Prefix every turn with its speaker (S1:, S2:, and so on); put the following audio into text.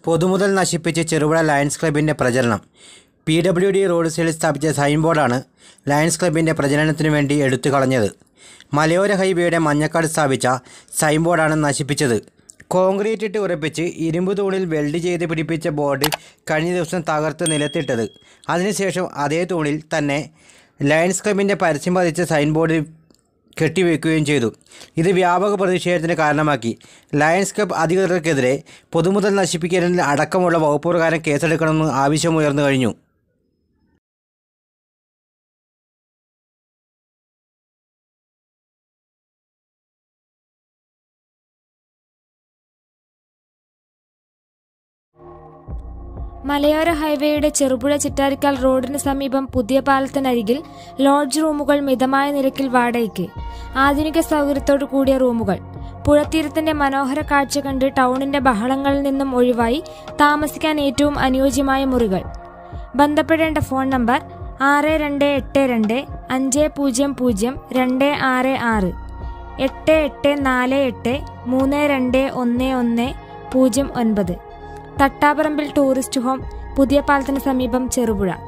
S1: പൊതുമുതൽ നശിപ്പിച്ച് ചെറുപുഴ ലയൺസ് ക്ലബിൻ്റെ പ്രചരണം പി ഡബ്ല്യു ഡി റോഡ് സൈഡിൽ സ്ഥാപിച്ച സൈൻ ബോർഡാണ് ലയൺസ് ക്ലബിൻ്റെ പ്രചരണത്തിനു വേണ്ടി എടുത്തു കളഞ്ഞത് മലയോര ഹൈവേയുടെ മഞ്ഞക്കാട് സ്ഥാപിച്ച സൈൻ ബോർഡാണ് നശിപ്പിച്ചത് കോൺക്രീറ്റ് ഇട്ട് ഉറപ്പിച്ച് ഇരുമ്പ് തൂണിൽ വെൽഡ് ചെയ്ത് പിടിപ്പിച്ച ബോർഡ് കഴിഞ്ഞ ദിവസം തകർത്ത് നിലത്തിട്ടത് അതിനുശേഷം അതേ തൂണിൽ തന്നെ ലയൺസ് ക്ലബിൻ്റെ പരസ്യം പതിച്ച സൈൻ ബോർഡ് കെട്ടിവെക്കുകയും ചെയ്തു ഇത് വ്യാപക പ്രതിഷേധത്തിന് കാരണമാക്കി ലയൺസ് ക്ലബ് അധികൃതർക്കെതിരെ പൊതുമുതൽ നശിപ്പിക്കുന്നതിൽ അടക്കമുള്ള വകുപ്പ് പ്രകാരം കേസെടുക്കണമെന്ന് ആവശ്യമുയർന്നു കഴിഞ്ഞു
S2: മലയോര ഹൈവേയുടെ ചെറുപുഴ ചിറ്റാരിക്കാൽ റോഡിന് സമീപം പുതിയ പാലത്തിനരികിൽ ലോഡ്ജ് റൂമുകൾ മിതമായ നിരക്കിൽ വാടകയ്ക്ക് ആധുനിക സൗകര്യത്തോടു കൂടിയ റൂമുകൾ പുഴത്തീരത്തിന്റെ മനോഹര കാഴ്ച കണ്ട് ടൗണിന്റെ ബഹളങ്ങളിൽ നിന്നും ഒഴിവായി താമസിക്കാൻ ഏറ്റവും അനുയോജ്യമായ മുറികൾ ബന്ധപ്പെടേണ്ട ഫോൺ നമ്പർ ആറ് രണ്ട് എട്ട് രണ്ട് അഞ്ച് പൂജ്യം പൂജ്യം രണ്ട് ആറ് ആറ് എട്ട് എട്ട് നാല് എട്ട് മൂന്ന് രണ്ട് ഒന്ന് ഒന്ന് പൂജ്യം ഒൻപത് തട്ടാപറമ്പിൽ ടൂറിസ്റ്റ് ഹോം പുതിയ പാലത്തിന് സമീപം ചെറുപുഴ